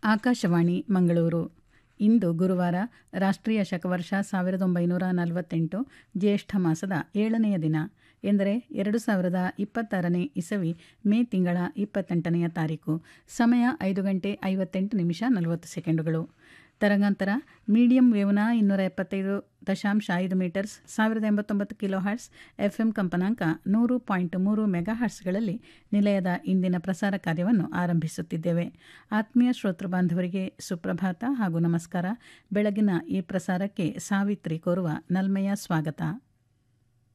ಆಕಾಶವಾಣಿ ಮಂಗಳೂರು ಇಂದು ಗುರುವಾರ ರಾಷ್ಟ್ರೀಯ ಶಕವರ್ಷ ಸಾವಿರದ ಒಂಬೈನೂರ ನಲವತ್ತೆಂಟು ಜ್ಯೇಷ್ಠ ಮಾಸದ ಏಳನೆಯ ದಿನ ಎಂದರೆ ಎರಡು ಸಾವಿರದ ಇಪ್ಪತ್ತಾರನೇ ಇಸವಿ ಮೇ ತಿಂಗಳ ಇಪ್ಪತ್ತೆಂಟನೆಯ ತಾರೀಕು ಸಮಯ ಐದು ಗಂಟೆ ಐವತ್ತೆಂಟು ನಿಮಿಷ ನಲವತ್ತು ಸೆಕೆಂಡುಗಳು ತರಂಗಾಂತರ ಮೀಡಿಯಂ ವೇವ್ನ ಇನ್ನೂರ ಎಪ್ಪತ್ತೈದು ದಶಾಂಶ ಐದು ಮೀಟರ್ಸ್ ಸಾವಿರದ ಎಂಬತ್ತೊಂಬತ್ತು ಕಿಲೋ ಹರ್ಟ್ಸ್ ಎಫ್ ಎಂ ಕಂಪನಾಂಕ ನೂರು ಪಾಯಿಂಟ್ ಮೂರು ಮೆಗಾ ಹರ್ಟ್ಸ್ಗಳಲ್ಲಿ ನಿಲಯದ ಇಂದಿನ ಪ್ರಸಾರ ಕಾರ್ಯವನ್ನು ಆರಂಭಿಸುತ್ತಿದ್ದೇವೆ ಆತ್ಮೀಯ ಶ್ರೋತೃ ಬಾಂಧವರಿಗೆ ಸುಪ್ರಭಾತ ಹಾಗೂ ನಮಸ್ಕಾರ ಬೆಳಗಿನ ಈ ಪ್ರಸಾರಕ್ಕೆ ಸಾವಿತ್ರಿ ಕೋರುವ ನಲ್ಮೆಯ ಸ್ವಾಗತ